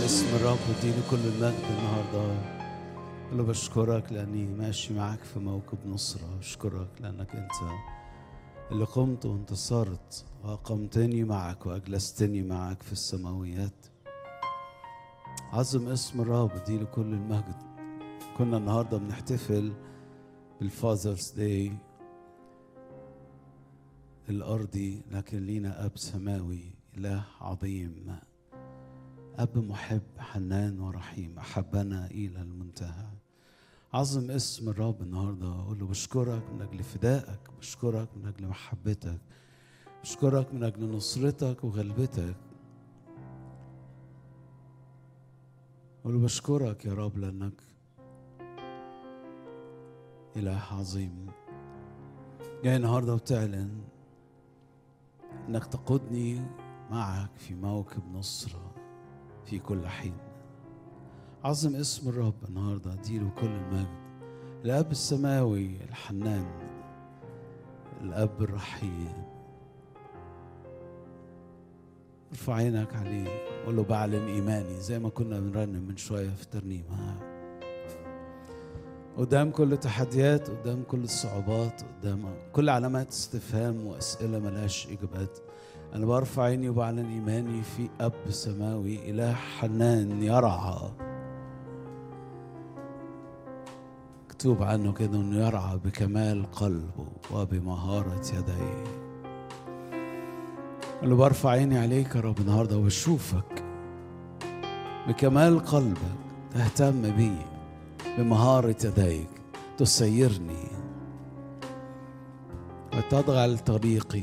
اسم الرب اديني كل المجد النهارده قول له بشكرك لاني ماشي معاك في موكب نصره بشكرك لانك انت اللي قمت وانتصرت واقمتني معك واجلستني معك في السماويات عظم اسم الرب اديله كل المجد كنا النهارده بنحتفل بالفاذرز داي الارضي لكن لينا اب سماوي اله عظيم اب محب حنان ورحيم احبنا الى المنتهى عظم اسم الرب النهارده اقول له بشكرك من اجل فدائك بشكرك من اجل محبتك بشكرك من اجل نصرتك وغلبتك اقول له بشكرك يا رب لانك اله عظيم جاي النهارده وتعلن انك تقودني معك في موكب نصره في كل حين عظم اسم الرب النهارده اديله كل المجد الاب السماوي الحنان الاب الرحيم ارفع عينك عليه قول له بعلن ايماني زي ما كنا بنرنم من شويه في ترنيمه قدام كل التحديات قدام كل الصعوبات قدام كل علامات استفهام واسئله ملهاش اجابات أنا برفع عيني وبعلن إيماني في أب سماوي إله حنان يرعى مكتوب عنه كده إنه يرعى بكمال قلبه وبمهارة يديه اللي برفع عيني عليك يا رب النهارده وبشوفك بكمال قلبك تهتم بي بمهارة يديك تسيرني وتضغى طريقي